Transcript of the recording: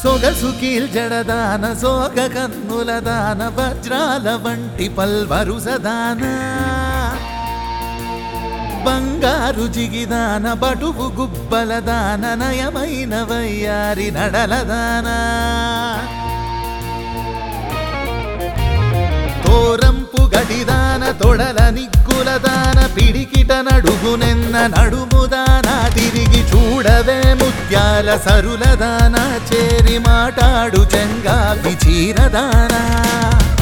సొగసు కీల్జడదాన సోగ కన్నుల దాన వజ్రాల వంటి పల్వరుసదాన బంగారు జిగిదాన బటువు గుబ్బల దాన నయమైన వయ్యారి నడలదానా తోరంపు గడిదాన తొడల నిగ్గులదాన పిడికిట నడుగునెన్న నడుముదాన తిరిగి చూడవే ముత్యాల సరులదాన చేరి మాటాడు చెంగా విచీరదానా